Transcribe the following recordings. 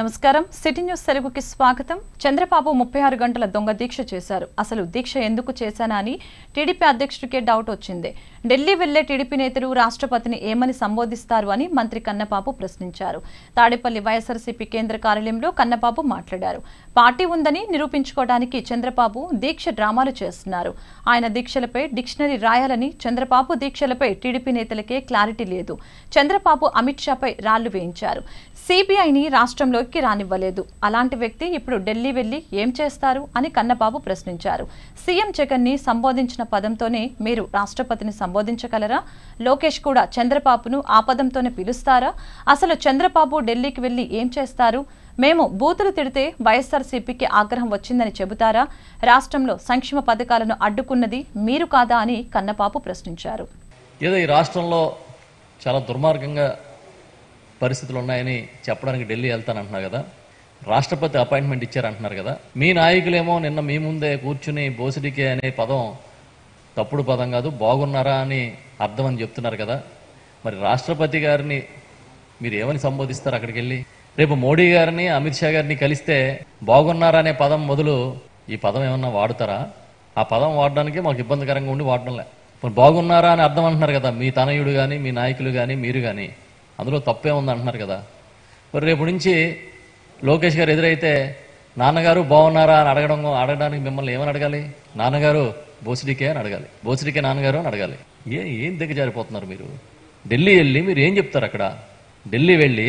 నమస్కారం city news తెలుగుకి స్వాగతం చంద్రబాబు ముప్పై ఆరు గంటల దొంగ దీక్ష చేశారు అసలు దీక్ష ఎందుకు చేశానా అని టీడీపీ అధ్యక్షుడికే డౌట్ వచ్చింది ఢిల్లీ వెళ్లే టీడీపీ నేతలు రాష్ట్రపతిని ఏమని సంబోధిస్తారు అని మంత్రి కన్నబాబు ప్రశ్నించారు తాడేపల్లి వైఎస్ఆర్సీపీ కేంద్ర కార్యాలయంలో కన్నబాబు మాట్లాడారు పార్టీ ఉందని నిరూపించుకోవడానికి చంద్రబాబు దీక్ష డ్రామాలు చేస్తున్నారు ఆయన దీక్షలపై డిక్షనరీ రాయాలని చంద్రబాబు దీక్షలపై టీడీపీ నేతలకే క్లారిటీ లేదు చంద్రబాబు అమిత్ షాపై రాళ్లు వేయించారు సిబిఐని రాష్ట్రంలోకి రానివ్వలేదు అలాంటి వ్యక్తి ఇప్పుడు ఢిల్లీ వెళ్లి ఏం చేస్తారు అని కన్నబాబు ప్రశ్నించారు సీఎం జగన్ ని సంబోధించిన పదంతోనే మీరు రాష్ట్రపతిని సంబోధించగలరా లోకేష్ కూడా చంద్రబాబును ఆ పదంతోనే పిలుస్తారా అసలు చంద్రబాబు ఢిల్లీకి వెళ్లి ఏం చేస్తారు మేము బూతులు తిడితే వైఎస్ఆర్సీపీకి ఆగ్రహం వచ్చిందని చెబుతారా రాష్ట్రంలో సంక్షేమ పథకాలను అడ్డుకున్నది మీరు కాదా అని కన్నబాబు ప్రశ్నించారు ఏదో ఈ రాష్ట్రంలో చాలా దుర్మార్గంగా పరిస్థితులు ఉన్నాయని చెప్పడానికి ఢిల్లీ వెళ్తానంటున్నారు కదా రాష్ట్రపతి అపాయింట్మెంట్ ఇచ్చారంటున్నారు కదా మీ నాయకులేమో నిన్న మీ ముందే కూర్చుని బోసిడికే అనే పదం తప్పుడు పదం కాదు బాగున్నారా అని అర్థం అని చెప్తున్నారు కదా మరి రాష్ట్రపతి గారిని మీరు ఏమని సంబోధిస్తారు అక్కడికి వెళ్ళి రేపు మోడీ గారిని అమిత్ షా గారిని కలిస్తే బాగున్నారా అనే పదం మొదలు ఈ పదం ఏమన్నా వాడుతారా ఆ పదం వాడడానికి మాకు ఇబ్బందికరంగా ఉండి వాడడంలే మరి బాగున్నారా అని అర్థం అంటున్నారు కదా మీ తనయుడు కానీ మీ నాయకులు కానీ మీరు కానీ అందులో తప్పే ఉంది అంటున్నారు కదా మరి రేపు నుంచి లోకేష్ గారు ఎదురైతే నాన్నగారు బాగున్నారా అని అడగడం అడగడానికి మిమ్మల్ని ఏమని అడగాలి నాన్నగారు బోసిడికే అని అడగాలి బోసిడికే నాన్నగారు అని అడగాలి ఏ ఏం దిగజారిపోతున్నారు మీరు ఢిల్లీ వెళ్ళి మీరు ఏం చెప్తారు అక్కడ ఢిల్లీ వెళ్ళి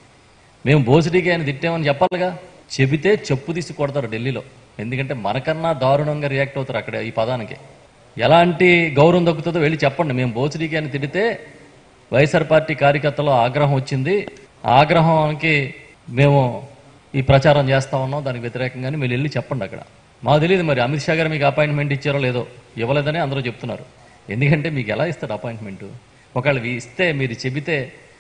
మేము బోసిడికే అని తిట్టామని చెప్పాలిగా చెబితే చెప్పు తీసి కొడతారు ఢిల్లీలో ఎందుకంటే మనకన్నా దారుణంగా రియాక్ట్ అవుతారు అక్కడ ఈ పదానికి ఎలాంటి గౌరవం దక్కుతుందో వెళ్ళి చెప్పండి మేము బోసిడికే అని తిడితే వైఎస్ఆర్ పార్టీ కార్యకర్తలో ఆగ్రహం వచ్చింది ఆ ఆగ్రహానికి మేము ఈ ప్రచారం చేస్తా ఉన్నాం దానికి వ్యతిరేకంగానే మీరు వెళ్ళి చెప్పండి అక్కడ మాకు తెలియదు మరి అమిత్ షా గారు మీకు అపాయింట్మెంట్ ఇచ్చారో లేదో ఇవ్వలేదని అందరూ చెప్తున్నారు ఎందుకంటే మీకు ఎలా ఇస్తారు అపాయింట్మెంట్ ఒకవేళ ఇస్తే మీరు చెబితే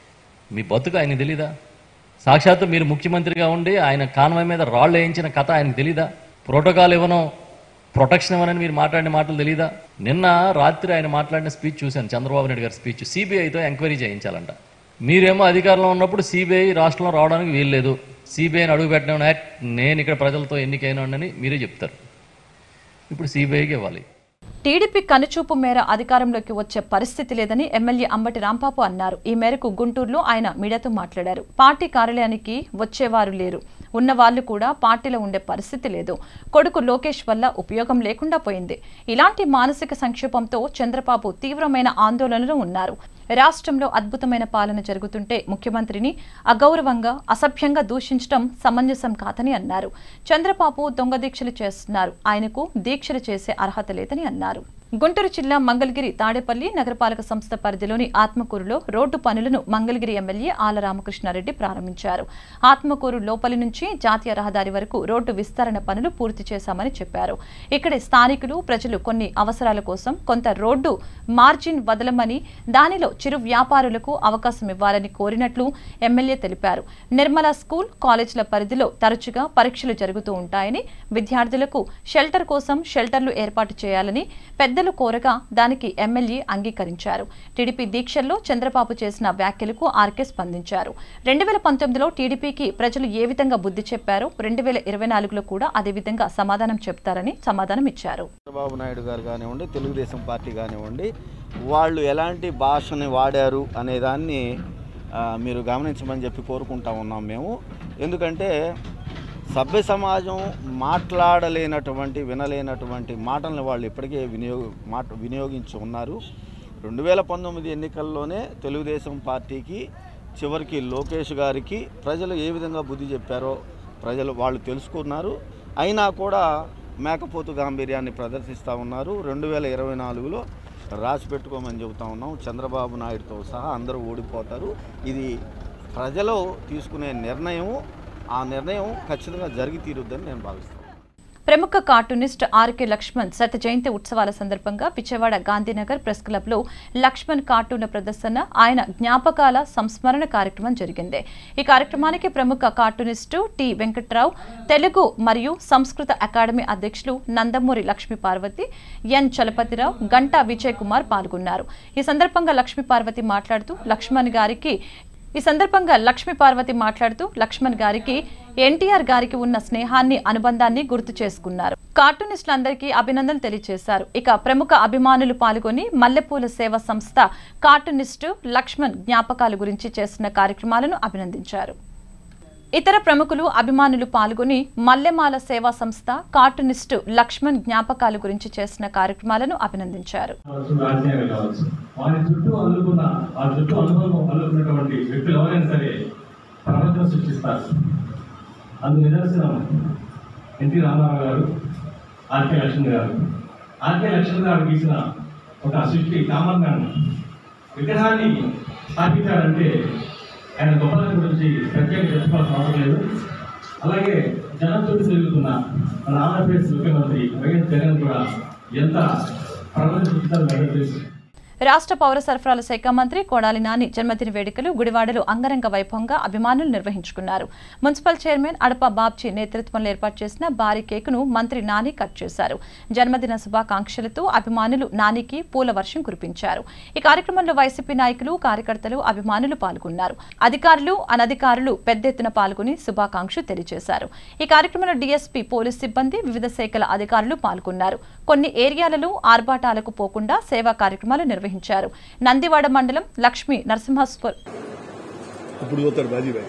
మీ బతుకు ఆయన తెలీదా సాక్షాత్తు మీరు ముఖ్యమంత్రిగా ఉండి ఆయన కాన్వాయ్ మీద రాళ్ళు వేయించిన కథ ఆయనకు తెలీదా ప్రోటోకాల్ ఇవ్వను ప్రొటెక్షన్ ఇవ్వనని మీరు మాట్లాడిన మాటలు తెలీదా నిన్న రాత్రి ఆయన మాట్లాడిన స్పీచ్ చూశాను చంద్రబాబు నాయుడు గారి స్పీచ్ సిబిఐతో ఎంక్వైరీ చేయించాలంట మీరేమో అధికారంలో ఉన్నప్పుడు సిబిఐ రాష్ట్రంలో రావడానికి వీల్లేదు సిబిఐని అడుగు పెట్టడం యాక్ట్ నేను ఇక్కడ ప్రజలతో ఎన్నికైనానని మీరే చెప్తారు ఇప్పుడు సిబిఐకి ఇవ్వాలి టీడీపీ కనుచూపు మేర అధికారంలోకి వచ్చే పరిస్థితి లేదని ఎమ్మెల్యే అంబటి రాంబాబు అన్నారు ఈ మేరకు గుంటూరులో ఆయన మీడియాతో మాట్లాడారు పార్టీ కార్యాలయానికి వచ్చేవారు లేరు ఉన్న వాళ్ళు కూడా పార్టీలో ఉండే పరిస్థితి లేదు కొడుకు లోకేష్ వల్ల ఉపయోగం లేకుండా పోయింది ఇలాంటి మానసిక సంక్షోభంతో చంద్రబాబు తీవ్రమైన ఆందోళనలో ఉన్నారు రాష్ట్రంలో అద్భుతమైన పాలన జరుగుతుంటే ముఖ్యమంత్రిని అగౌరవంగా అసభ్యంగా దూషించడం సమంజసం కాదని అన్నారు చంద్రబాబు దొంగ దీక్షలు చేస్తున్నారు ఆయనకు దీక్షలు చేసే అర్హత లేదని అన్నారు గుంటూరు జిల్లా మంగళగిరి తాడేపల్లి నగరపాలక సంస్థ పరిధిలోని ఆత్మకూరులో రోడ్డు పనులను మంగళగిరి ఎమ్మెల్యే ఆల రామకృష్ణారెడ్డి ప్రారంభించారు ఆత్మకూరు లోపలి నుంచి జాతీయ రహదారి వరకు రోడ్డు విస్తరణ పనులు పూర్తి చేశామని చెప్పారు ఇక్కడి స్థానికులు ప్రజలు కొన్ని అవసరాల కోసం కొంత రోడ్డు మార్జిన్ వదలమని దానిలో చిరు వ్యాపారులకు అవకాశం ఇవ్వాలని కోరినట్లు ఎమ్మెల్యే తెలిపారు నిర్మల స్కూల్ కాలేజీల పరిధిలో తరచుగా పరీక్షలు జరుగుతూ ఉంటాయని విద్యార్థులకు షెల్టర్ కోసం షెల్టర్లు ఏర్పాటు చేయాలని పెద్దలు కోరగా దానికి ఎమ్మెల్యే అంగీకరించారు టీడీపీ దీక్షల్లో చంద్రబాబు చేసిన వ్యాఖ్యలకు ఆర్కే స్పందించారు రెండు వేల పంతొమ్మిదిలో టీడీపీకి ప్రజలు ఏ విధంగా బుద్ధి చెప్పారో రెండు వేల ఇరవై నాలుగులో కూడా అదే విధంగా సమాధానం చెప్తారని సమాధానం ఇచ్చారు చంద్రబాబు నాయుడు గారు కానివ్వండి తెలుగుదేశం పార్టీ కానివ్వండి వాళ్ళు ఎలాంటి భాషని వాడారు అనే దాన్ని ఆ, మీరు గమనించమని చెప్పి కోరుకుంటా ఉన్నాం మేము ఎందుకంటే సభ్య సమాజం మాట్లాడలేనటువంటి వినలేనటువంటి మాటలను వాళ్ళు ఇప్పటికే వినియోగ మాట వినియోగించి ఉన్నారు రెండు వేల పంతొమ్మిది ఎన్నికల్లోనే తెలుగుదేశం పార్టీకి చివరికి లోకేష్ గారికి ప్రజలు ఏ విధంగా బుద్ధి చెప్పారో ప్రజలు వాళ్ళు తెలుసుకున్నారు అయినా కూడా మేకపోతు గాంభీర్యాన్ని ప్రదర్శిస్తూ ఉన్నారు రెండు వేల ఇరవై నాలుగులో రాసి పెట్టుకోమని చెబుతా ఉన్నాం చంద్రబాబు నాయుడుతో సహా అందరూ ఓడిపోతారు ఇది ప్రజలు తీసుకునే నిర్ణయం ఆ నిర్ణయం ఖచ్చితంగా జరిగి తీరుద్దని నేను భావిస్తాను ప్రముఖ కార్టూనిస్ట్ ఆర్కే లక్ష్మణ్ శత జయంతి ఉత్సవాల సందర్భంగా పిచ్చవాడ గాంధీనగర్ ప్రెస్ క్లబ్ లో లక్ష్మణ్ కార్టూన్ల ప్రదర్శన ఆయన జ్ఞాపకాల సంస్మరణ కార్యక్రమం జరిగింది ఈ కార్యక్రమానికి ప్రముఖ కార్టూనిస్టు టి వెంకట్రావు తెలుగు మరియు సంస్కృత అకాడమీ అధ్యక్షులు నందమూరి లక్ష్మీ పార్వతి ఎన్ చలపతిరావు గంటా విజయ్ కుమార్ పాల్గొన్నారు ఈ సందర్భంగా లక్ష్మీ పార్వతి మాట్లాడుతూ లక్ష్మణ్ గారికి ఈ సందర్భంగా లక్ష్మీ పార్వతి మాట్లాడుతూ లక్ష్మణ్ గారికి ఎన్టీఆర్ గారికి ఉన్న స్నేహాన్ని అనుబంధాన్ని గుర్తు చేసుకున్నారు కార్టూనిస్టులందరికీ అభినందనలు తెలియజేశారు ఇక ప్రముఖ అభిమానులు పాల్గొని మల్లెపూల సేవ సంస్థ కార్టూనిస్టు లక్ష్మణ్ జ్ఞాపకాల గురించి చేస్తున్న కార్యక్రమాలను అభినందించారు ఇతర ప్రముఖులు అభిమానులు పాల్గొని మల్లెమాల సేవా సంస్థ కార్టూనిస్టు లక్ష్మణ్ జ్ఞాపకాల గురించి చేసిన కార్యక్రమాలను అభినందించారు కావచ్చు రాజకీయాలు కావచ్చు వారి చుట్టూ అల్లుకున్న ఆ చుట్టూ అనుభవం అల్లుకున్నటువంటి వ్యక్తులు ఎవరైనా సరే ప్రపంచం సృష్టిస్తారు అందు నిదర్శనం ఎన్టీ రామారావు గారు ఆర్కే లక్ష్మణ్ గారు ఆర్కే లక్ష్మణ్ గారు గీసిన ఒక సృష్టి కామన్ మ్యాన్ విగ్రహాన్ని స్థాపించారంటే ఆయన గొప్పతనం గురించి ప్రత్యేక చెప్పుకోవాల్సిన అవసరం లేదు అలాగే జనం చుట్టూ తిరుగుతున్న మన ఆంధ్రప్రదేశ్ ముఖ్యమంత్రి వైఎస్ జగన్ కూడా ఎంత ప్రపంచ పుస్తకాలు తెలుసు రాష్ట్ర పౌర సరఫరాల శాఖ మంత్రి కొడాలి నాని జన్మదిన వేడుకలు గుడివాడలో అంగరంగ వైభవంగా అభిమానులు నిర్వహించుకున్నారు మున్సిపల్ చైర్మన్ అడప బాబ్జీ నేతృత్వంలో ఏర్పాటు చేసిన భారీ కేకును మంత్రి నాని కట్ చేశారు జన్మదిన శుభాకాంక్షలతో అభిమానులు నానికి పూల వర్షం కురిపించారు ఈ కార్యక్రమంలో వైసీపీ నాయకులు కార్యకర్తలు అభిమానులు పాల్గొన్నారు అధికారులు అనధికారులు పెద్ద ఎత్తున పాల్గొని శుభాకాంక్షలు తెలియజేశారు ఈ కార్యక్రమంలో డీఎస్పీ పోలీస్ సిబ్బంది వివిధ శాఖల అధికారులు పాల్గొన్నారు కొన్ని ఏరియాలలో ఆర్భాటాలకు పోకుండా సేవా కార్యక్రమాలు నిర్వహించారు నందివాడ మండలం లక్ష్మీ నరసింహస్వర్ ఇప్పుడు పోతారు బాజీబాయ్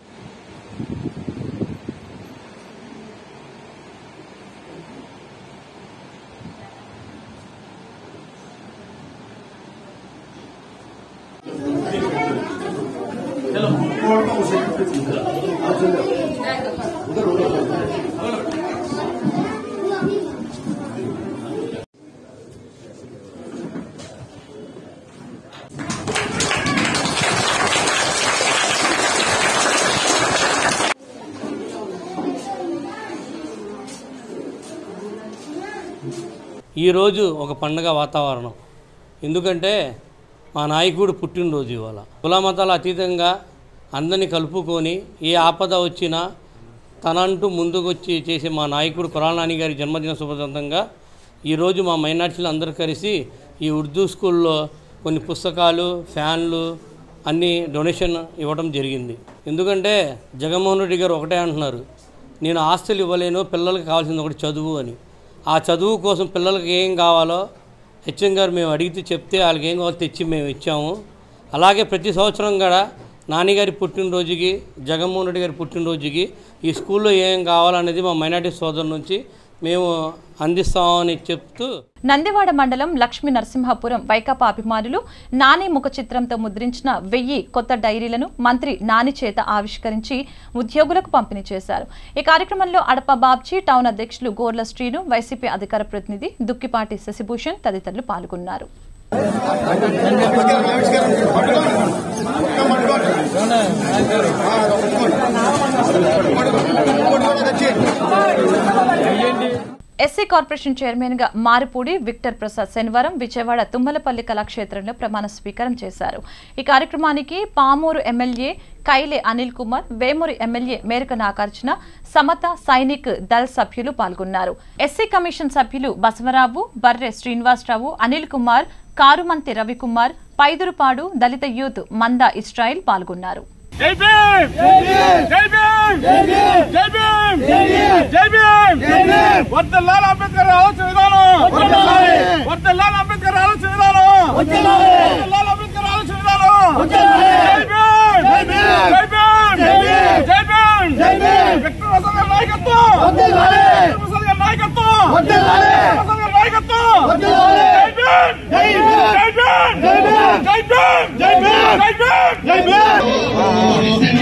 ఈరోజు ఒక పండగ వాతావరణం ఎందుకంటే మా నాయకుడు పుట్టినరోజు ఇవాళ కులమతాల అతీతంగా అందరినీ కలుపుకొని ఏ ఆపద వచ్చినా తనంటూ ముందుకొచ్చి చేసే మా నాయకుడు కురాల నాని గారి జన్మదిన శుభదంతంగా ఈరోజు మా మైనార్టీలు అందరూ కలిసి ఈ ఉర్దూ స్కూల్లో కొన్ని పుస్తకాలు ఫ్యాన్లు అన్నీ డొనేషన్ ఇవ్వడం జరిగింది ఎందుకంటే జగన్మోహన్ రెడ్డి గారు ఒకటే అంటున్నారు నేను ఆస్తులు ఇవ్వలేను పిల్లలకి కావాల్సింది ఒకటి చదువు అని ఆ చదువు కోసం పిల్లలకి ఏం కావాలో హెచ్ఎం గారు మేము అడిగితే చెప్తే వాళ్ళకి ఏం కావాలో తెచ్చి మేము ఇచ్చాము అలాగే ప్రతి సంవత్సరం కూడా నాన్నగారి పుట్టినరోజుకి జగన్మోహన్ రెడ్డి గారి పుట్టినరోజుకి ఈ స్కూల్లో ఏం కావాలనేది మా మైనార్టీ సోదరు నుంచి మేము అందిస్తామని చెప్తూ నందివాడ మండలం లక్ష్మీ నరసింహపురం వైకాపా అభిమానులు నాని ముఖ చిత్రంతో ముద్రించిన వెయ్యి కొత్త డైరీలను మంత్రి నాని చేత ఆవిష్కరించి ఉద్యోగులకు పంపిణీ చేశారు ఈ కార్యక్రమంలో అడప బాబ్జీ టౌన్ అధ్యక్షులు గోర్ల శ్రీను వైసీపీ అధికార ప్రతినిధి దుక్కిపాటి శశిభూషణ్ తదితరులు పాల్గొన్నారు ఎస్సీ కార్పొరేషన్ చైర్మన్ గా మారిపూడి విక్టర్ ప్రసాద్ శనివారం విజయవాడ తుమ్మలపల్లి కళాక్షేత్రంలో ప్రమాణ స్వీకారం చేశారు ఈ కార్యక్రమానికి పామూరు ఎమ్మెల్యే కైలే అనిల్ కుమార్ వేమూరు ఎమ్మెల్యే మేరక నాగార్జున సమత సైనిక్ దళ్ సభ్యులు పాల్గొన్నారు ఎస్సీ కమిషన్ సభ్యులు బసవరావు బర్రె శ్రీనివాసరావు అనిల్ కుమార్ కారుమంతి రవికుమార్ పైదురుపాడు దళిత యూత్ మంద ఇస్రాయిల్ పాల్గొన్నారు జై భీమ్ జై భీమ్ జై భీమ్ జై భీమ్ జై భీమ్ జై భీమ్ వర్దల్లాల్ అంబేద్కర్ ఆలోచన విధానం వర్దల్లాలి వర్దల్లాల్ అంబేద్కర్ ఆలోచన విధానం వర్దల్లాలి వర్దల్లాల్ అంబేద్కర్ ఆలోచన విధానం వర్దల్లాలి జై భీమ్ జై భీమ్ జై భీమ్ జై భీమ్ జై భీమ్ విక్టర్ ప్రసాద్ గారి నాయకత్వం వర్దల్లాలి విక్టర్ ప్రసాద్ గారి నాయకత్వం వర్దల్లాలి ప్రసాద్ గారి నాయకత్వం వర్దల్లాలి జై భీమ్ జై భీమ్ జై భీమ్ జై భీమ్ జై భీమ్ జై భీమ్ జై భీమ్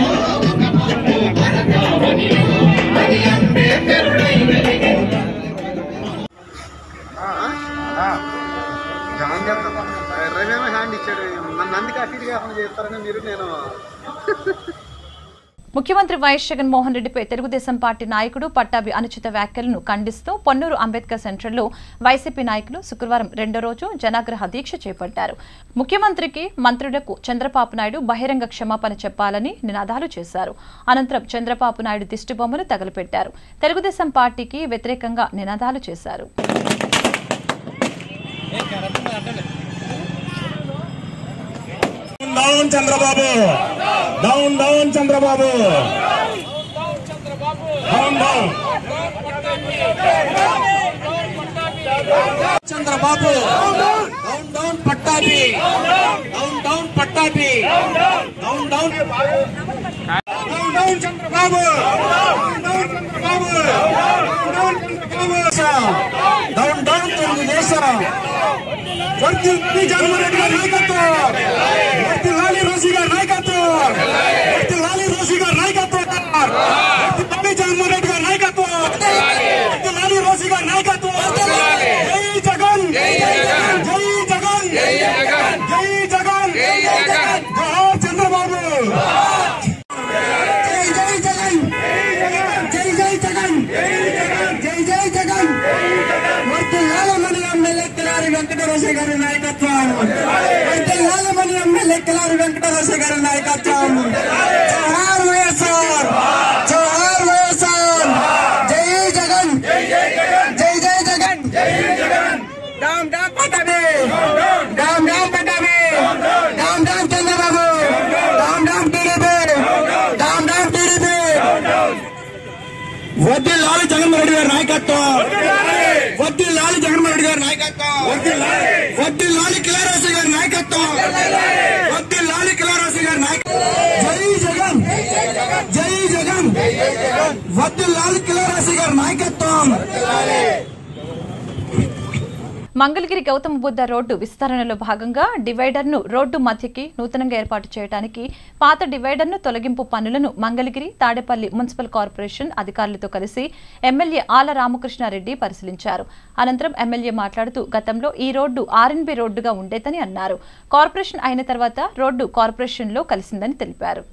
జాయిన్ చేస్తాం రవేమో హ్యాండ్ ఇచ్చాడు నన్ను అందుకే అటు ఇటుగా ఏమైనా చేస్తారని మీరు నేను ముఖ్యమంత్రి వైఎస్ జగన్మోహన్ రెడ్డిపై తెలుగుదేశం పార్టీ నాయకుడు పట్టాభి అనుచిత వ్యాఖ్యలను ఖండిస్తూ పొన్నూరు అంబేద్కర్ సెంటర్లో వైసీపీ నాయకులు శుక్రవారం రెండో రోజు జనాగ్రహ దీక్ష చేపట్టారు ముఖ్యమంత్రికి మంత్రులకు చంద్రబాబు నాయుడు బహిరంగ క్షమాపణ చెప్పాలని నినాదాలు చేశారు అనంతరం చంద్రబాబు నాయుడు దిష్టిబొమ్మలు తగలపెట్టారు తెలుగుదేశం పార్టీకి వ్యతిరేకంగా నినాదాలు చేశారు down down Chandrababu down down Chandrababu down down Chandrababu down down Pattabhi down down Pattabhi down down down down Chandrababu down down Chandrababu down down Chandrababu down down Telugu Desam వర్తి జగన్మోహన్ గారి నాయకత్వం వర్తి లాలి రోసి గారి నాయకత్వం వర్తి లాలి రోసి గారి నాయకత్వం వర్తి పల్లి జగన్మోహన్ రెడ్డి గారి నాయకత్వం వర్తి లాలి రోసి గారి నాయకత్వం జై జగన్ జై జగన్ జై జగన్ జై జగన్ జై జగన్ జోహార్ చంద్రబాబు జై జై జగన్ జై జై జగన్ జై జై జగన్ వర్తి లాలమణి ఎమ్మెల్యే కిలారి వెంకటేశ్వర గారి నాయకత్వం వర్తి లాలమణి ఎమ్మెల్యే కిలారి వెంకటేశ్వర గారి నాయకత్వం జోహార్ వైఎస్ఆర్ జోహార్ వైఎస్ఆర్ జై జగన్ జై జై Jagan down down Pattabhi down down Pattabhi down down Chandrababu down down TDP down down TDP వడ్డీ లాలి జగన్మోహన్ రెడ్డి గారి నాయకత్వం వడ్డీ లాలి జగన్మోహన్ రెడ్డి గారి నాయకత్వం వడ్డీ లాలి కిలారాసి గారి నాయకత్వం వడ్డీ లాలి కిలారాసి గారి నాయకత్వం జై జగన్ జై జగన్ వడ్డీ లాలి కిలారాసి గారి నాయకత్వం మంగళగిరి గౌతమ బుద్ధ రోడ్డు విస్తరణలో భాగంగా డివైడర్ను రోడ్డు మధ్యకి నూతనంగా ఏర్పాటు చేయడానికి పాత డివైడర్ను తొలగింపు పనులను మంగళగిరి తాడేపల్లి మున్సిపల్ కార్పొరేషన్ అధికారులతో కలిసి ఎమ్మెల్యే ఆల రామకృష్ణారెడ్డి పరిశీలించారు అనంతరం ఎమ్మెల్యే మాట్లాడుతూ గతంలో ఈ రోడ్డు ఆర్ఎన్బి రోడ్డుగా ఉండేదని అన్నారు కార్పొరేషన్ అయిన తర్వాత రోడ్డు కార్పొరేషన్లో కలిసిందని తెలిపారు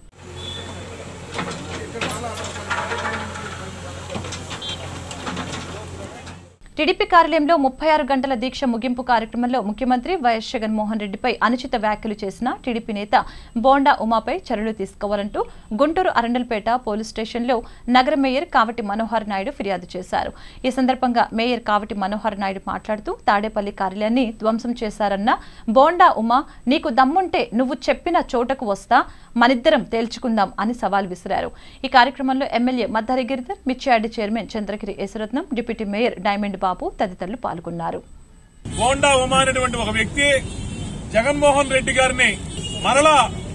టీడీపీ కార్యాలయంలో ముప్పై ఆరు గంటల దీక్ష ముగింపు కార్యక్రమంలో ముఖ్యమంత్రి వైఎస్ జగన్మోహన్ రెడ్డిపై అనుచిత వ్యాఖ్యలు చేసిన టీడీపీ నేత బోండా ఉమాపై చర్యలు తీసుకోవాలంటూ గుంటూరు అరండల్పేట పోలీస్ స్టేషన్లో నగర మేయర్ కావటి మనోహర్ నాయుడు ఫిర్యాదు చేశారు ఈ సందర్భంగా మేయర్ కావటి మనోహర్ నాయుడు మాట్లాడుతూ తాడేపల్లి కార్యాలయాన్ని ధ్వంసం చేశారన్న బోండా ఉమా నీకు దమ్ముంటే నువ్వు చెప్పిన చోటకు వస్తా మనిద్దరం తేల్చుకుందాం అని సవాల్ విసిరారు ఈ కార్యక్రమంలో ఎమ్మెల్యే మద్దారి గిరిధర్ మిర్చియాడి chairman Chandragiri Yesaratnam deputy mayor diamond Babu తదితరులు పాల్గొన్నారు బోండా ఉమా అనేటువంటి ఒక వ్యక్తి జగన్మోహన్ రెడ్డి గారిని మరలా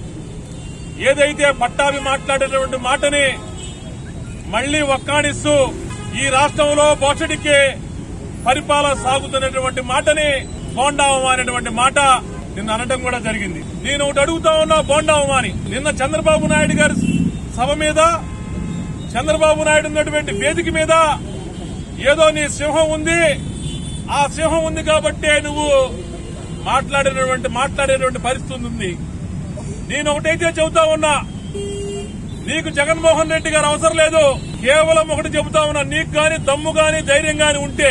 ఏదైతే పట్టాభి మాట్లాడేటువంటి మాటని మళ్లీ ఒక్కాడిస్తూ ఈ రాష్ట్రంలో బోసడికి పరిపాలన సాగుతున్నటువంటి మాటని బోండా ఉమా అనేటువంటి మాట నిన్న అనడం కూడా జరిగింది నేను ఒకటి అడుగుతా ఉన్నా బోండా ఉమాని నిన్న చంద్రబాబు నాయుడు గారి సభ మీద చంద్రబాబు నాయుడు ఉన్నటువంటి వేదిక మీద ఏదో నీ సింహం ఉంది ఆ సింహం ఉంది కాబట్టే నువ్వు మాట్లాడినటువంటి మాట్లాడేటువంటి పరిస్థితి ఉంది నేను ఒకటైతే చెబుతా ఉన్నా నీకు జగన్మోహన్ రెడ్డి గారు అవసరం లేదు కేవలం ఒకటి చెబుతా ఉన్నా నీకు గాని దమ్ము గాని ధైర్యం గాని ఉంటే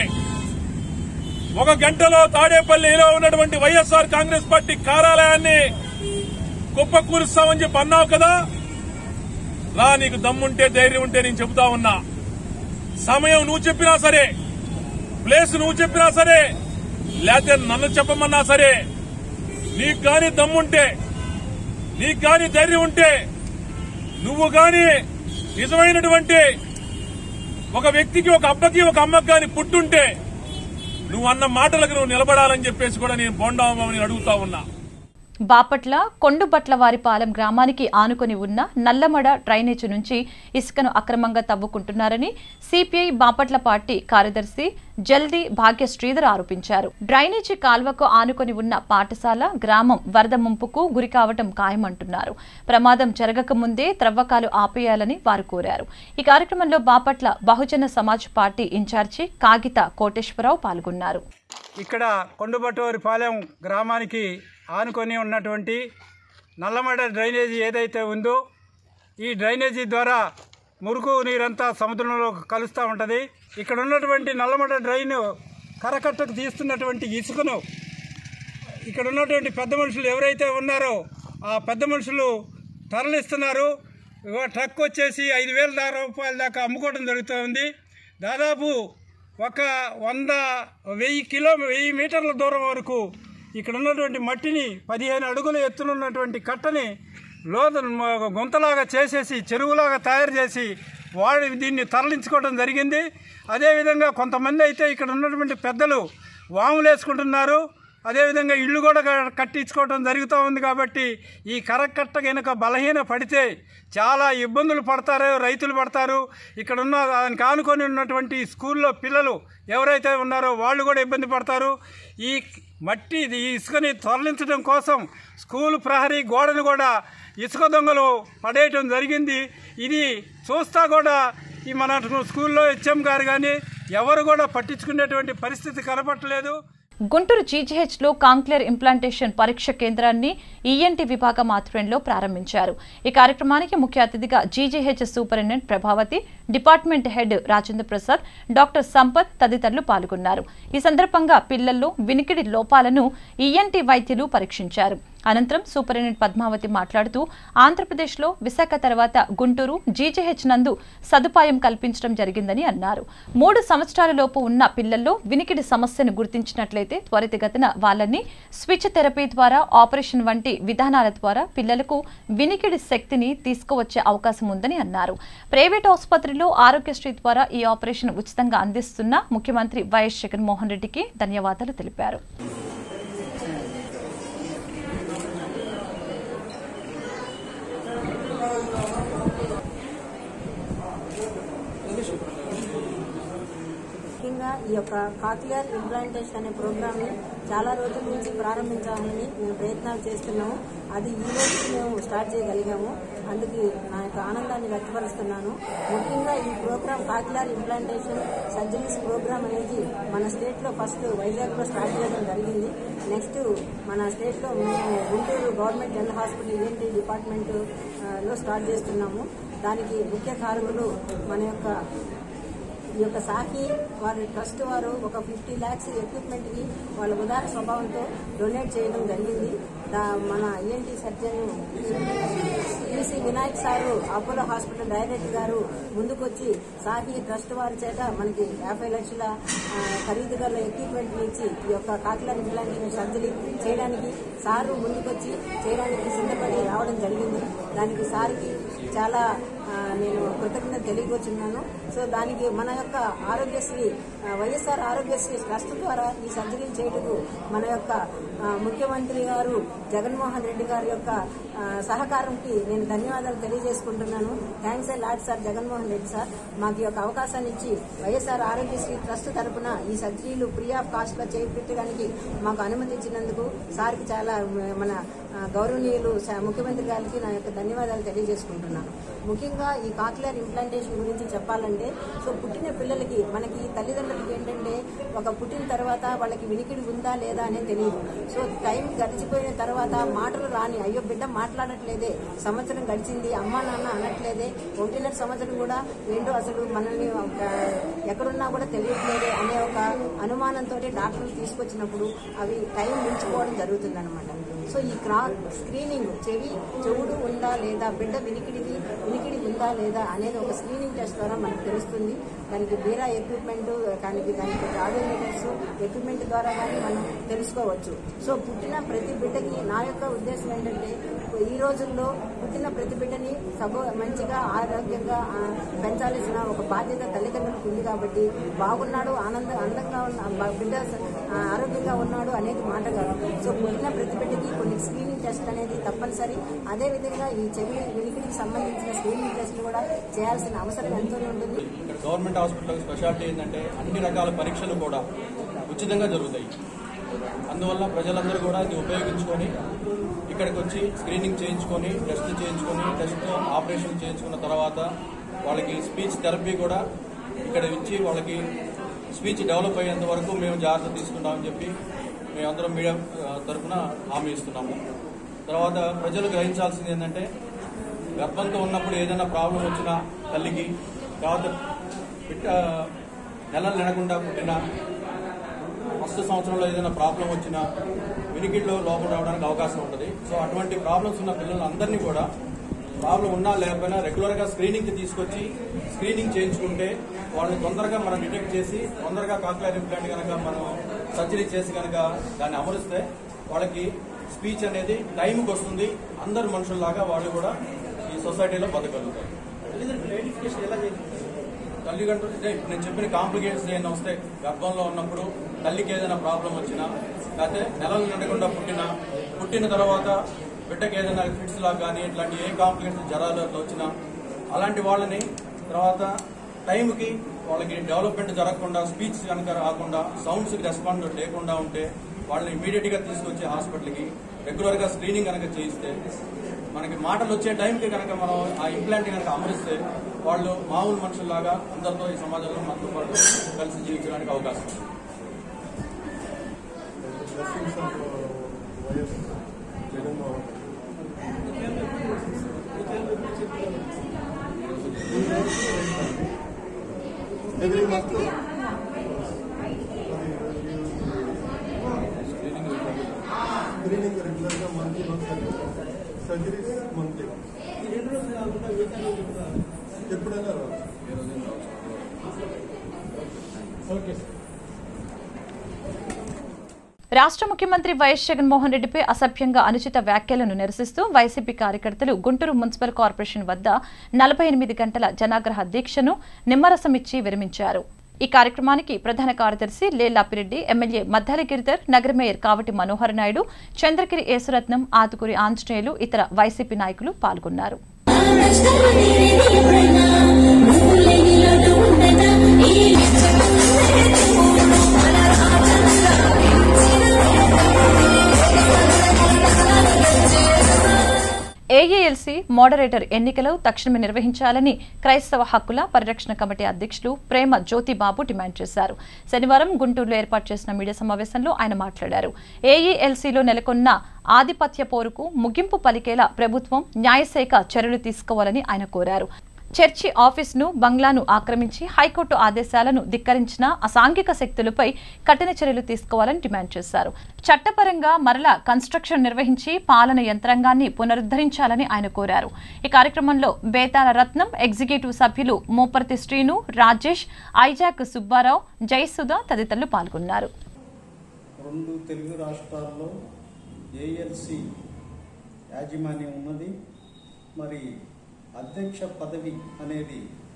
ఒక గంటలో తాడేపల్లిలో ఉన్నటువంటి వైఎస్ఆర్ కాంగ్రెస్ పార్టీ కార్యాలయాన్ని కుప్పకూరుస్తామని చెప్పి అన్నావు కదా రా నీకు దమ్ముంటే ధైర్యం ఉంటే నేను చెబుతా ఉన్నా సమయం నువ్వు చెప్పినా సరే ప్లేస్ నువ్వు చెప్పినా సరే లేకపోతే నన్ను చెప్పమన్నా సరే నీకు గాని దమ్ముంటే నీకు గాని ధైర్యం ఉంటే నువ్వు గాని నిజమైనటువంటి ఒక వ్యక్తికి ఒక అబ్బకి ఒక అమ్మకి గాని పుట్టుంటే నువ్వు అన్న మాటలకు నువ్వు నిలబడాలని చెప్పేసి కూడా నేను బొండామని అడుగుతా ఉన్నా బాపట్ల కొండుబట్లవారిపాలెం గ్రామానికి ఆనుకొని ఉన్న నల్లమడ డ్రైనేజీ నుంచి ఇసుకను అక్రమంగా తవ్వుకుంటున్నారని సిపిఐ బాపట్ల పార్టీ కార్యదర్శి జల్దీ భాగ్య శ్రీధర్ ఆరోపించారు డ్రైనేజీ కాల్వకు ఆనుకొని ఉన్న పాఠశాల గ్రామం వరద ముంపుకు గురి కావటం ఖాయమంటున్నారు ప్రమాదం జరగక ముందే త్రవ్వకాలు ఆపేయాలని వారు కోరారు ఈ కార్యక్రమంలో బాపట్ల బహుజన సమాజ్ పార్టీ ఇన్ఛార్జి కాగిత కోటేశ్వరరావు పాల్గొన్నారు ఇక్కడ కొండబట్టూరిపాలెం గ్రామానికి ఆనుకొని ఉన్నటువంటి నల్లమడ డ్రైనేజీ ఏదైతే ఉందో ఈ డ్రైనేజీ ద్వారా మురుగు నీరంతా సముద్రంలో కలుస్తూ ఉంటుంది ఇక్కడ ఉన్నటువంటి నల్లమడ డ్రైన్ కరకట్టకు తీస్తున్నటువంటి ఇసుకను ఇక్కడ ఉన్నటువంటి పెద్ద మనుషులు ఎవరైతే ఉన్నారో ఆ పెద్ద మనుషులు తరలిస్తున్నారు ఇగో ట్రక్ వచ్చేసి ఐదు వేల దాకా రూపాయల దాకా అమ్ముకోవడం జరుగుతుంది దాదాపు ఒక వంద వెయ్యి కిలో వెయ్యి మీటర్ల దూరం వరకు ఇక్కడ ఉన్నటువంటి మట్టిని పదిహేను అడుగుల ఎత్తునున్నటువంటి కట్టని లోతు గుంతలాగా చేసేసి చెరువులాగా తయారు చేసి వాడి దీన్ని తరలించుకోవడం జరిగింది అదేవిధంగా కొంతమంది అయితే ఇక్కడ ఉన్నటువంటి పెద్దలు వాములు వేసుకుంటున్నారు అదేవిధంగా ఇల్లు కూడా క- కట్టించుకోవడం జరుగుతూ ఉంది కాబట్టి ఈ కరకట్ట కనుక బలహీన పడితే చాలా ఇబ్బందులు పడతారు రైతులు పడతారు ఇక్కడ ఉన్న దానికి ఆనుకొని ఉన్నటువంటి స్కూల్లో పిల్లలు ఎవరైతే ఉన్నారో వాళ్ళు కూడా ఇబ్బంది పడతారు ఈ మట్టి ఈ ఇసుకని తరలించడం కోసం స్కూల్ ప్రహరీ గోడను కూడా ఇసుక దొంగలు పడేయటం జరిగింది ఇది చూస్తా కూడా ఈ మన స్కూల్లో హెచ్ఎం గారు కానీ ఎవరు కూడా పట్టించుకునేటువంటి పరిస్థితి కనపట్టలేదు గుంటూరు జీజీహెచ్లో కాంక్లేర్ ఇంప్లాంటేషన్ పరీక్ష కేంద్రాన్ని ఈఎన్టీ విభాగం ఆధ్వర్యంలో ప్రారంభించారు ఈ కార్యక్రమానికి ముఖ్య అతిథిగా GGH superintendent Prabhavathi department head Rajendra Prasad doctor Sampath తదితరులు పాల్గొన్నారు ఈ సందర్భంగా పిల్లల్లో వినికిడి లోపాలను ఈఎన్టీ వైద్యులు పరీక్షించారు అనంతరం సూపరింటెండెంట్ పద్మావతి మాట్లాడుతూ ఆంధ్రప్రదేశ్లో విశాఖ తర్వాత గుంటూరు జీజీహెచ్ నందు సదుపాయం కల్పించడం జరిగిందని అన్నారు మూడు సంవత్సరాల లోపు ఉన్న పిల్లల్లో వినికిడి సమస్యను గుర్తించినట్లయితే త్వరితగతిన వాళ్ళని స్విచ్ థెరపీ ద్వారా ఆపరేషన్ వంటి విధానాల ద్వారా పిల్లలకు వినికిడి శక్తిని తీసుకువచ్చే అవకాశం ఉందని అన్నారు ప్రైవేట్ ఆసుపత్రిలో ఆరోగ్యశ్రీ ద్వారా ఈ ఆపరేషన్ ఉచితంగా అందిస్తున్న ముఖ్యమంత్రి వైఎస్ జగన్మోహన్ రెడ్డికి ధన్యవాదాలు తెలిపారు ముఖ్యంగా ఈ యొక్క కాక్లియర్ ఇంప్లాంటేషన్ అనే ప్రోగ్రామ్ని చాలా రోజుల నుంచి ప్రారంభించాలని మేము ప్రయత్నాలు చేస్తున్నాము అది ఈ రోజు మేము స్టార్ట్ చేయగలిగాము అందుకు నా యొక్క ఆనందాన్ని వ్యక్తపరుస్తున్నాను ముఖ్యంగా ఈ program cochlear implantation surgeries program అనేది మన స్టేట్లో ఫస్ట్ వైజాగ్లో స్టార్ట్ చేయడం జరిగింది నెక్స్ట్ మన స్టేట్లో మేము Guntur government general hospital ENT department ఆ, లో స్టార్ట్ చేస్తున్నాము దానికి ముఖ్య కారకులు మన యొక్క ఈ యొక్క సాకి వారి ట్రస్ట్ వారు ఒక ఫిఫ్టీ ల్యాక్స్ ఎక్విప్మెంట్ కి వాళ్ళ ఉదార స్వభావంతో డొనేట్ చేయడం జరిగింది దా- మన ENT surgeon EC Vinayak sir Apollo hospital director గారు ముందుకొచ్చి సాకి ట్రస్ట్ వారి చేత మనకి యాభై లక్షల ఆ, ఖరీదు గల ఎక్విప్మెంట్ ఇచ్చి ఈ యొక్క కాకిలార్ ఇంప్లాంటేషన్ సర్జరీ చేయడానికి సారు ముందుకొచ్చి చేయడానికి సిద్ధపడి రావడం జరిగింది దానికి సార్కి చాలా ఆ, నేను కృతజ్ఞత తెలియకొచ్చున్నాను సో దానికి మన యొక్క ఆరోగ్యశ్రీ ఆ, వైఎస్ఆర్ ఆరోగ్యశ్రీ ట్రస్ట్ ద్వారా ఈ సర్జరీ చేయటకు మన యొక్క ఆ, ముఖ్యమంత్రి గారు జగన్మోహన్ రెడ్డి గారి యొక్క ఆ, సహకారంకి నేను ధన్యవాదాలు తెలియజేసుకుంటున్నాను thanks a lot sir Jaganmohan Reddy sir మాకు ఈ యొక్క అవకాశాన్ని ఇచ్చి వైఎస్ఆర్ ఆరోగ్యశ్రీ ట్రస్ట్ తరపున ఈ సర్జరీలు ఫ్రీ ఆఫ్ కాస్ట్ గా చేపించడానికి మాకు అనుమతి ఇచ్చినందుకు సార్కి చాలా మ- మన ఆ, గౌరవనీయులు స- ముఖ్యమంత్రి గారికి నా యొక్క ధన్యవాదాలు తెలియజేసుకుంటున్నాను ముఖ్యంగా ఈ కాక్లియర్ ఇంప్లాంటేషన్ గురించి చెప్పాలంటే సో పుట్టిన పిల్లలకి మనకి తల్లిదండ్రులకి ఏంటంటే ఒక పుట్టిన తర్వాత వాళ్ళకి వినికిడి ఉందా లేదా అనేది తెలియదు సో టైం గడిచిపోయిన తర్వాత మాటలు రాని అయ్యో బిడ్డ మాట్లాడట్లేదే సంవత్సరం గడిచింది అమ్మా నాన్న అనట్లేదే ఒకటిన్నర సంవత్సరం కూడా ఏంటో అసలు మనల్ని ఒక ఎక్కడున్నా కూడా తెలియట్లేదే అనే ఒక అనుమానంతో డాక్టర్లు తీసుకొచ్చినప్పుడు అవి టైం మించిపోవడం జరుగుతుంది సో ఈ క్రా స్క్రీనింగ్ చెవి చెవుడు ఉందా లేదా బిడ్డ వినికిడికి వినికిడి ఉందా లేదా అనేది ఒక స్క్రీనింగ్ టెస్ట్ ద్వారా మనకు తెలుస్తుంది దానికి బీరా ఎక్విప్మెంట్ దానికి దానికి ఆడియోమీటర్స్ ఎక్విప్మెంట్ ద్వారా కానీ మనం తెలుసుకోవచ్చు సో పుట్టిన ప్రతి బిడ్డకి నా యొక్క ఉద్దేశం ఏంటంటే ఈ రోజుల్లో పుట్టిన ప్రతి బిడ్డని సబ మంచిగా ఆరోగ్యంగా ఆ, పెంచాల్సిన ఒక బాధ్యత తల్లిదండ్రులకు ఉంది కాబట్టి బాగున్నాడు ఆనంద అందంగా ఉన్న బ- బిడ్డ ఆ, ఆరోగ్యంగా ఉన్నాడు అనేది మాట కాదు సో పుట్టిన ప్రతి బిడ్డకి కొన్ని స్క్రీనింగ్ టెస్ట్ అనేది తప్పనిసరి అదే విధంగా ఈ చెవి వినికిడికి సంబంధించిన స్క్రీనింగ్ టెస్ట్ కూడా చేయాల్సిన అవసరం ఎంతో ఉంటుంది ఇక్కడ గవర్నమెంట్ హాస్పిటల్ స్పెషాలిటీ ఏంటంటే అన్ని రకాల పరీక్షలు కూడా ఉచితంగా జరుగుతాయి అందువల్ల ప్రజలందరూ కూడా ఇది ఉపయోగించుకొని ఇక్కడికి వచ్చి స్క్రీనింగ్ చేయించుకొని టెస్ట్ చేయించుకొని టెస్ట్ ఆపరేషన్ చేయించుకున్న తర్వాత వాళ్ళకి స్పీచ్ థెరపీ కూడా ఇక్కడ ఇచ్చి వాళ్ళకి స్పీచ్ డెవలప్ అయ్యేంత వరకు మేము జాగ్రత్త తీసుకుంటామని చెప్పి మేమందరం మీడియా ఆ, తరఫున హామీ ఇస్తున్నాము తర్వాత ప్రజలు గ్రహించాల్సింది ఏంటంటే గర్భంతో ఉన్నప్పుడు ఏదైనా ప్రాబ్లం వచ్చినా తల్లికి తర్వాత బిడ్డ నెలలు నినకుండా పుట్టిన ఫస్ట్ సంవత్సరంలో ఏదైనా ప్రాబ్లం వచ్చినా వినికిడిలో లోపం రావడానికి అవకాశం ఉంటుంది సో అటువంటి ప్రాబ్లమ్స్ ఉన్న పిల్లలందరినీ కూడా ప్రాబ్లం ఉన్నా లేకపోయినా రెగ్యులర్ గా స్క్రీనింగ్ కి తీసుకొచ్చి స్క్రీనింగ్ చేయించుకుంటే వాళ్ళని తొందరగా మనం డిటెక్ట్ చేసి తొందరగా కాక్లియర్ ఇంప్లాంట్ కనుక మనం సర్జరీ చేసి కనుక దాన్ని అమరిస్తే వాళ్ళకి స్పీచ్ అనేది టైంకి వస్తుంది అందరు మనుషుల్లాగా వాళ్ళు కూడా ఈ సొసైటీలో బతకగలుగుతారు తల్లిదండ్రులు ఇదే ఇప్పుడు నేను చెప్పిన కాంప్లికేషన్స్ ఏమైనా వస్తే గర్భంలో ఉన్నప్పుడు తల్లికి ఏదైనా ప్రాబ్లం వచ్చినా లేకపోతే నెలలు నిండకుండా పుట్టినా పుట్టిన తర్వాత బిడ్డకి ఏదైనా ఫిట్స్ లాగా కానీ ఇట్లాంటి ఏ కాంప్లికేషన్స్ జ్వరాలు అట్లా వచ్చినా అలాంటి వాళ్ళని తర్వాత టైంకి వాళ్ళకి డెవలప్మెంట్ జరగకుండా స్పీచ్ కనుక రాకుండా సౌండ్స్కి రెస్పాండ్ లేకుండా ఉంటే వాళ్ళని ఇమీడియట్ గా తీసుకొచ్చి హాస్పిటల్కి రెగ్యులర్ గా స్క్రీనింగ్ కనుక చేయిస్తే మనకి మాటలు వచ్చే టైంకి కనుక మనం ఆ ఇంప్లాంట్ కనుక అమరిస్తే వాళ్ళు మామూలు మనుషుల్లాగా అందరితో ఈ సమాజంలో మనతో పాటు కలిసి జీవించడానికి అవకాశం ఉంది ఎవ్రీ మంత్ స్క్రీనింగ్ రెగ్యులర్గా మంత్లీ మంత్ సర్జరీస్ మంత్లీ ఎప్పుడైనా రావచ్చు ఓకే సార్ రాష్ట్ర ముఖ్యమంత్రి వైఎస్ జగన్మోహన్ రెడ్డిపై అసభ్యంగా అనుచిత వ్యాఖ్యలను నిరసిస్తూ వైసీపీ కార్యకర్తలు గుంటూరు మున్సిపల్ కార్పొరేషన్ వద్ద నలభై ఎనిమిది గంటల జనాగ్రహ దీక్షను నిమ్మరసమిచ్చి విరమించారు ఈ కార్యక్రమానికి ప్రధాన కార్యదర్శి లేల్లాపిరెడ్డి ఎమ్మెల్యే మద్దాలి గిరిధర్ నగర మేయర్ కావటి మనోహర్ నాయుడు చంద్రగిరి యేసురత్నం ఆతుకూరి ఆంజనేయులు ఇతర వైసీపీ నాయకులు పాల్గొన్నారు ఏఏఎల్సీ మోడరేటర్ ఎన్నికలు తక్షణమే నిర్వహించాలని క్రైస్తవ హక్కుల పరిరక్షణ కమిటీ అధ్యక్షులు ప్రేమ జ్యోతిబాబు డిమాండ్ చేశారు శనివారం గుంటూరులో ఏర్పాటు చేసిన మీడియా సమావేశంలో ఆయన మాట్లాడారు ఏఈఎల్సీలో నెలకొన్న ఆధిపత్య పోరుకు ముగింపు పలికేలా ప్రభుత్వం న్యాయశాఖ చర్యలు తీసుకోవాలని ఆయన కోరారు చర్చి ఆఫీసును బంగ్లాను ఆక్రమించి హైకోర్టు ఆదేశాలను ధిక్కరించిన అసాంఘిక శక్తులపై కఠిన చర్యలు తీసుకోవాలని డిమాండ్ చేశారు చట్టపరంగా మరలా కన్స్ట్రక్షన్ నిర్వహించి పాలన యంత్రాంగాన్ని పునరుద్ధరించాలని ఆయన కోరారు ఈ కార్యక్రమంలో బేతాల రత్నం ఎగ్జిక్యూటివ్ సభ్యులు మోపర్తి శ్రీను రాజేష్ ఐజాక్ సుబ్బారావు జయసుధ తదితరులు పాల్గొన్నారు రెండు తెలుగు రాష్ట్రాల్లో ఏఎల్సి యాజమాన్యం ఉన్నది మరి అధ్యక్ష పదవి అనేది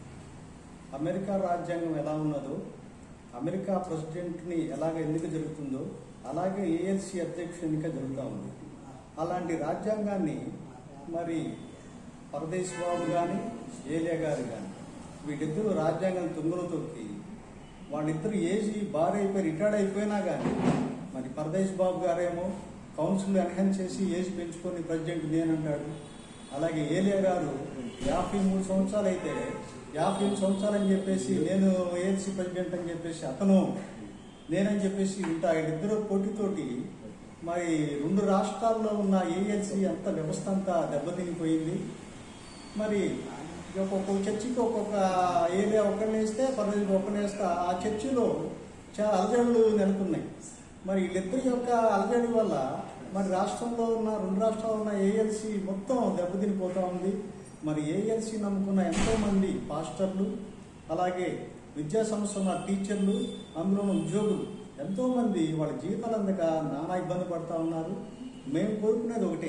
అమెరికా రాజ్యాంగం ఎలా ఉన్నదో అమెరికా ప్రెసిడెంట్ని ఎలాగ ఎన్నిక జరుగుతుందో అలాగే ఏఎల్సి అధ్యక్ష ఎన్నిక జరుగుతూ ఉంది అలాంటి రాజ్యాంగాన్ని మరి పరదేశ్ బాబు కానీ ఏలియా గారు కానీ వీటిద్దరూ రాజ్యాంగం తుంగలో తొక్కి వాళ్ళిద్దరు ఏజీ బార్ అయిపోయి రిటైర్డ్ అయిపోయినా కానీ మరి పరదేశ్ బాబు గారేమో కౌన్సిల్ ఎన్హాన్స్ చేసి ఏజ్ పెంచుకొని ప్రెసిడెంట్ నేనంటాడు అలాగే ఏలియా గారు యాభై మూడు సంవత్సరాలు అయితే యాభై ఎనిమిది సంవత్సరాలు అని చెప్పేసి నేను ఏఎల్సీ ప్రెసిడెంట్ అని చెప్పేసి అతను నేనని చెప్పేసి ఉంటా వీళ్ళిద్దరూ పోటీతోటి మరి రెండు రాష్ట్రాల్లో ఉన్న ఏఎల్సీ అంత వ్యవస్థ అంతా దెబ్బతినిపోయింది మరి ఒక్కొక్క చర్చికి ఒక్కొక్క ఏరియా ఒకరిని వేస్తే పర్లేదు ఒకరిని వేస్తే ఆ చర్చిలో చాలా అలజడులు నెలకొన్నాయి మరి వీళ్ళిద్దరి యొక్క అలజడి వల్ల మరి రాష్ట్రంలో ఉన్న రెండు రాష్ట్రాల్లో ఉన్న ఏఎల్సీ మొత్తం దెబ్బతినిపోతా ఉంది మరి ఏఎల్సీ నమ్ముకున్న ఎంతో మంది పాస్టర్లు అలాగే విద్యా సంస్థ ఉన్న టీచర్లు అందులో ఉన్న ఉద్యోగులు ఎంతో మంది వాళ్ళ జీవితాలు అందక నానా ఇబ్బంది పడతా ఉన్నారు మేము కోరుకునేది ఒకటే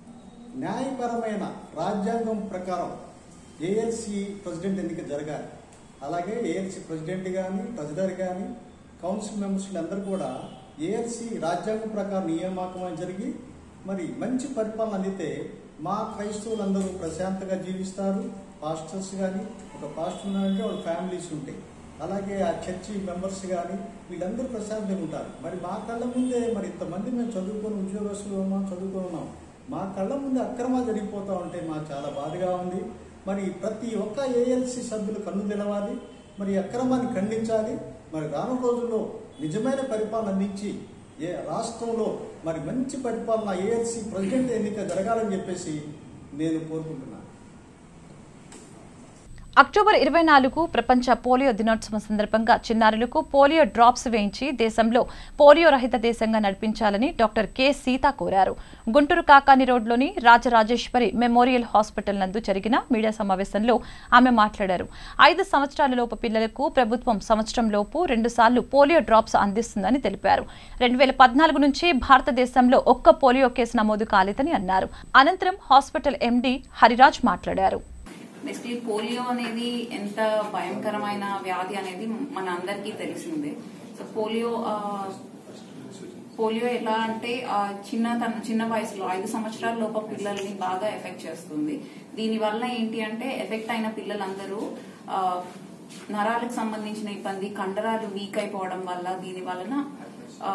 న్యాయపరమైన రాజ్యాంగం ప్రకారం ఏఎల్సి ప్రెసిడెంట్ ఎన్నిక జరగాలి అలాగే ఏఎల్సి ప్రెసిడెంట్ కానీ ట్రెజరర్ కానీ కౌన్సిల్ మెంబర్స్ అందరూ కూడా ఏఎల్సి రాజ్యాంగం ప్రకారం నియామకం జరిగి మరి మంచి పరిపాలన అందితే మా క్రైస్తవులందరూ ప్రశాంతంగా జీవిస్తారు పాస్టర్స్ కానీ ఒక పాస్టర్ ఉన్నారంటే వాళ్ళ ఫ్యామిలీస్ ఉంటాయి అలాగే ఆ చర్చి మెంబర్స్ కానీ వీళ్ళందరూ ప్రశాంతంగా ఉంటారు మరి మా కళ్ళ ముందే మరి ఇంతమంది మేము చదువుకొని ఉద్యోగస్తులు ఉన్నాం చదువుకొని ఉన్నాం మా కళ్ళ ముందే అక్రమాలు జరిగిపోతూ ఉంటే మాకు చాలా బాధగా ఉంది మరి ప్రతి ఒక్క ఏఎల్సి సభ్యులు కన్ను తెలవాలి మరి ఈ అక్రమాన్ని ఖండించాలి మరి రానున్న రోజుల్లో నిజమైన పరిపాలన అందించి ఏ రాష్ట్రంలో మరి మంచి పరిపాలన ఏఎల్సి ప్రెసిడెంట్ ఎన్నిక జరగాలని చెప్పేసి నేను కోరుకుంటున్నాను అక్టోబర్ ఇరవై నాలుగు ప్రపంచ పోలియో దినోత్సవం సందర్భంగా చిన్నారులకు పోలియో డ్రాప్స్ వేయించి దేశంలో పోలియో రహిత దేశంగా నడిపించాలని డాక్టర్ కె సీత కోరారు గుంటూరు కాకాని రోడ్లోని రాజరాజేశ్వరి మెమోరియల్ హాస్పిటల్ నందు జరిగిన మీడియా సమావేశంలో ఆమె మాట్లాడారు ఐదు సంవత్సరాల లోపు పిల్లలకు ప్రభుత్వం సంవత్సరం లోపు రెండుసార్లు పోలియో డ్రాప్స్ అందిస్తుందని తెలిపారు రెండు వేల పద్నాలుగు నుంచి భారతదేశంలో ఒక్క పోలియో కేసు నమోదు కాలేదని అన్నారు అనంతరం హాస్పిటల్ ఎండీ హరిరాజ్ మాట్లాడారు బేసిక్లీ పోలియో అనేది ఎంత భయంకరమైన వ్యాధి అనేది మన అందరికీ తెలిసిందే సో పోలియో ఆ, పోలియో ఎలా అంటే ఆ, చిన్న తన చిన్న వయసులో ఐదు సంవత్సరాల లోప పిల్లల్ని బాగా ఎఫెక్ట్ చేస్తుంది దీని వల్ల ఏంటి అంటే ఎఫెక్ట్ అయిన పిల్లలందరూ ఆ, నరాలకు సంబంధించిన ఇబ్బంది కండరాలు వీక్ అయిపోవడం వల్ల దీని వలన ఆ,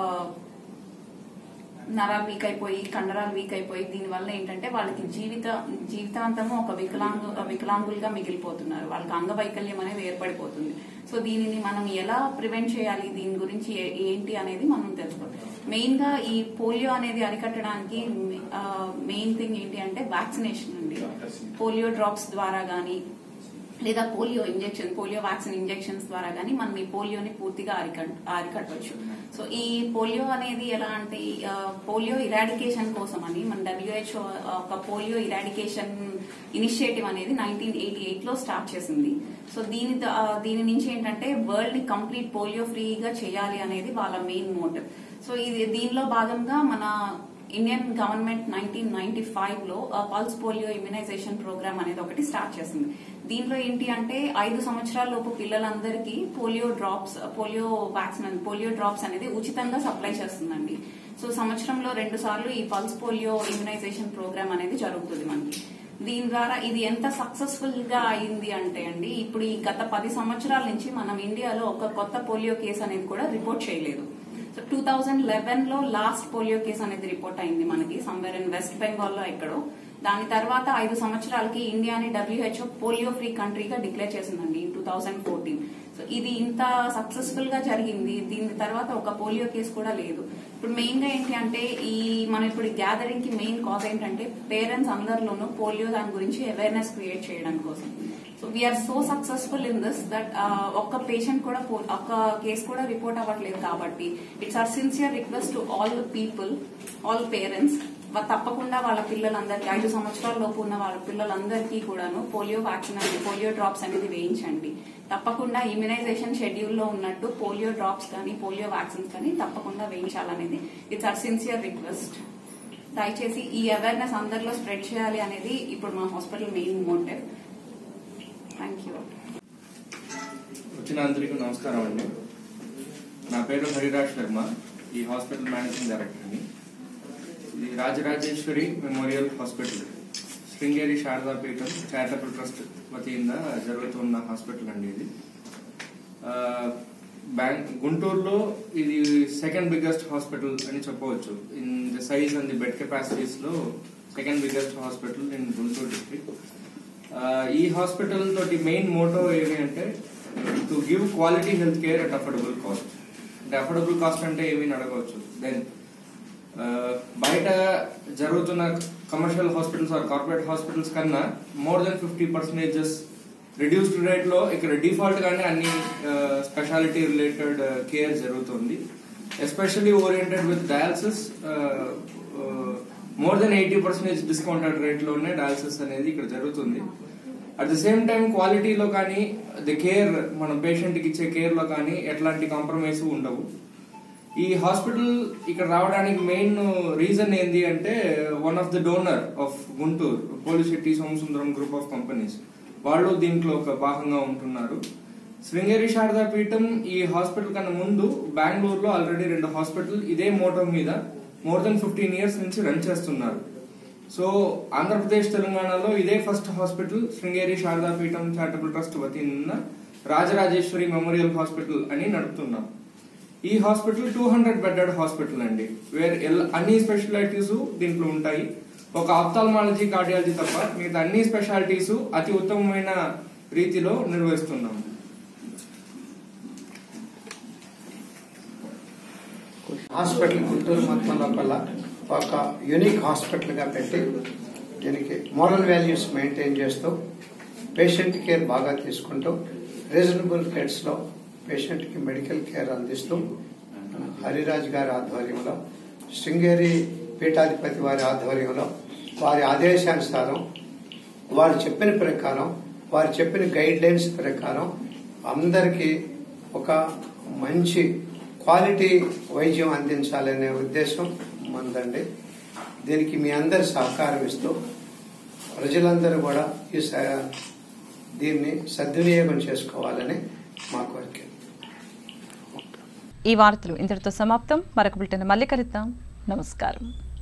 నరాలు వీక్ అయిపోయి కండరాలు వీక్ అయిపోయి దీని వల్ల ఏంటంటే వాళ్ళకి జీవిత జీవితాంతము ఒక వికలాంగు వికలాంగులుగా మిగిలిపోతున్నారు వాళ్ళకి అంగవైకల్యం అనేది ఏర్పడిపోతుంది సో దీనిని మనం ఎలా ప్రివెంట్ చేయాలి దీని గురించి ఏ- ఏంటి అనేది మనం తెలుసుకోవాలి మెయిన్ గా ఈ పోలియో అనేది అరికట్టడానికి మెయిన్ థింగ్ ఏంటి అంటే వ్యాక్సినేషన్ అండి పోలియో డ్రాప్స్ ద్వారా గానీ లేదా polio injection polio vaccine injections ద్వారా గానీ మనం ఈ పోలియోని పూర్తిగా అరికట్ అరికట్టవచ్చు సో ఈ పోలియో అనేది ఎలా అంటే ఆ, పోలియో ఇరాడికేషన్ కోసం అని మన డబ్ల్యూహెచ్ఓ ఒక పోలియో ఇరాడికేషన్ ఇనిషియేటివ్ అనేది నైన్టీన్ ఎయిటీ ఎయిట్ లో స్టార్ట్ చేసింది సో దీని ద- ఆ, దీని నుంచి ఏంటంటే వరల్డ్ ని కంప్లీట్ పోలియో ఫ్రీగా చేయాలి అనేది వాళ్ళ మెయిన్ మోటివ్ సో ఇది దీనిలో భాగంగా మన Indian government nineteen ninety five లో పల్స్ పోలియో ఇమ్యునైజేషన్ ప్రోగ్రామ్ అనేది ఒకటి స్టార్ట్ చేసింది దీనిలో ఏంటి అంటే ఐదు సంవత్సరాల లోపు పిల్లలందరికీ polio drops polio vaccine polio drops అనేది ఉచితంగా సప్లై చేస్తుందండి సో సంవత్సరంలో రెండు సార్లు ఈ పల్స్ పోలియో ఇమ్యునైజేషన్ ప్రోగ్రామ్ అనేది జరుగుతుంది మనకి దీని ద్వారా ఇది ఎంత సక్సెస్ఫుల్ గా అయింది అంటే అండి ఇప్పుడు ఈ గత పది సంవత్సరాల నుంచి మనం ఇండియాలో ఒక కొత్త పోలియో కేసు అనేది కూడా రిపోర్ట్ చేయలేదు సో టూ థౌజండ్ లెవెన్ లో లాస్ట్ పోలియో కేసు అనేది రిపోర్ట్ అయింది మనకి సంవేర్ ఇన్ వెస్ట్ బెంగాల్ లో ఎక్కడో దాని తర్వాత ఐదు సంవత్సరాలకి ఇండియాని డబ్ల్యూహెచ్ఓ పోలియో ఫ్రీ కంట్రీగా డిక్లేర్ చేసిందండి టూ థౌజండ్ ఫోర్టీన్ సో ఇది ఇంత సక్సెస్ఫుల్ గా జరిగింది దీని తర్వాత ఒక పోలియో కేసు కూడా లేదు ఇప్పుడు మెయిన్ గా ఏంటి అంటే ఈ మనం ఇప్పుడు గ్యాదరింగ్ కి మెయిన్ కాజ్ ఏంటంటే పేరెంట్స్ అందరిలోనూ పోలియో దాని గురించి అవేర్నెస్ క్రియేట్ చేయడం కోసం so we are so successful in this that ఒక్క పేషెంట్ కూడా పో- ఒక్క కేసు కూడా రిపోర్ట్ అవ్వట్లేదు కాబట్టి it's our sincere request to all the people all parents తప్పకుండా వాళ్ళ పిల్లలందరికీ ఐదు సంవత్సరాల లోపు ఉన్న వాళ్ళ పిల్లలందరికీ కూడాను పోలియో వ్యాక్సిన్ అనేది పోలియో డ్రాప్స్ అనేది వేయించండి తప్పకుండా ఇమ్యునైజేషన్ షెడ్యూల్ లో ఉన్నట్టు పోలియో డ్రాప్స్ కానీ పోలియో వ్యాక్సిన్స్ కానీ తప్పకుండా వేయించాలనేది ఇట్స్ ఆర్ సిన్సియర్ రిక్వెస్ట్ దయచేసి ఈ అవేర్నెస్ అందరిలో స్ప్రెడ్ చేయాలి అనేది ఇప్పుడు మా hospital main motive thank you వచ్చిన అందరికీ నమస్కారం అండి నా పేరు హరిరాజ్ శర్మ ఈ హాస్పిటల్ మేనేజింగ్ డైరెక్టర్ని ఇది Rajarajeshwari memorial hospital Sringeri Sharadapeetham charitable trust వతిಯಿಂದ జరుగుతున్న హాస్పిటల్ అండి ఇది ఆ, బ్యాంక్ గుంటూరులో ఇది సెకండ్ బిగ్గెస్ట్ హాస్పిటల్ అని చెప్పవచ్చు in the size and the bed capacities లో second biggest hospital in Guntur district ఈ హాస్పిటల్ తోటి మెయిన్ మోటో ఏమి అంటే to give quality health care at affordable cost అంటే అఫోర్డబుల్ కాస్ట్ అంటే ఏమి అడగవచ్చు దెన్ బయట జరుగుతున్న commercial hospitals or corporate hospitals కన్నా more than fifty percentages reduced rate లో ఇక్కడ డిఫాల్ట్ గానే అన్ని స్పెషాలిటీ రిలేటెడ్ కేర్ జరుగుతుంది especially oriented with dialysis more than eighty percentage discounted rate లోనే డయాలసిస్ అనేది ఇక్కడ జరుగుతుంది అట్ ద సేమ్ టైం క్వాలిటీలో కానీ ది కేర్ మన పేషెంట్ కి ఇచ్చే కేర్ లో కానీ ఎట్లాంటి కాంప్రమైజ్ ఉండవు ఈ హాస్పిటల్ ఇక్కడ రావడానికి మెయిన్ రీజన్ ఏంది అంటే one of the donor of Guntur Polisetty Somasundaram group of companies వాళ్ళు దీంట్లో ఒక భాగంగా ఉంటున్నారు శృంగేరి శారదా పీఠం ఈ హాస్పిటల్ కన్నా ముందు బెంగళూరులో ఆల్రెడీ రెండు హాస్పిటల్ ఇదే మోటో మీద మోర్ దెన్ ఫిఫ్టీన్ ఇయర్స్ నుంచి రన్ చేస్తున్నారు సో ఆంధ్రప్రదేశ్ తెలంగాణలో ఇదే first hospital Sringeri Sharada Peetham charitable trust వతిన రాజరాజేశ్వరి మెమోరియల్ హాస్పిటల్ అని నడుపుతున్నాం ఈ hospital two hundred bedded hospital అండి వేర్ ఎల్- అన్ని స్పెషాలిటీస్ దీంట్లో ఉంటాయి ఒక ఆప్థాల్మాలజీ కార్డియాలజీ తప్ప మిగతా అన్ని స్పెషాలిటీస్ అతి ఉత్తమమైన రీతిలో నిర్వహిస్తున్నాం హాస్పిటల్ గుంటూరు మొత్తం లోపల ఒక యూనిక్ హాస్పిటల్గా పెట్టి దీనికి మోరల్ వాల్యూస్ మెయింటైన్ చేస్తూ పేషెంట్ కేర్ బాగా తీసుకుంటూ రీజనబుల్ రేట్స్లో పేషెంట్కి మెడికల్ కేర్ అందిస్తూ మన హరిరాజ్ గారి ఆధ్వర్యంలో శృంగేరి పీఠాధిపతి వారి ఆధ్వర్యంలో వారి ఆదేశానుసారం వారు చెప్పిన ప్రకారం వారు చెప్పిన గైడ్ లైన్స్ ప్రకారం అందరికీ ఒక మంచి క్వాలిటీ వైద్యం అందించాలనే ఉద్దేశం మనదండి దీనికి మీ అందరి సహకారం ఇస్తూ ప్రజలందరూ కూడా ఈ స- దీన్ని సద్వినియోగం చేసుకోవాలని మా కోరిక ఈ వార్తలు ఇంతటితో సమాప్తం మరొక బులెటిన్ మళ్ళీ కలుద్దాం నమస్కారం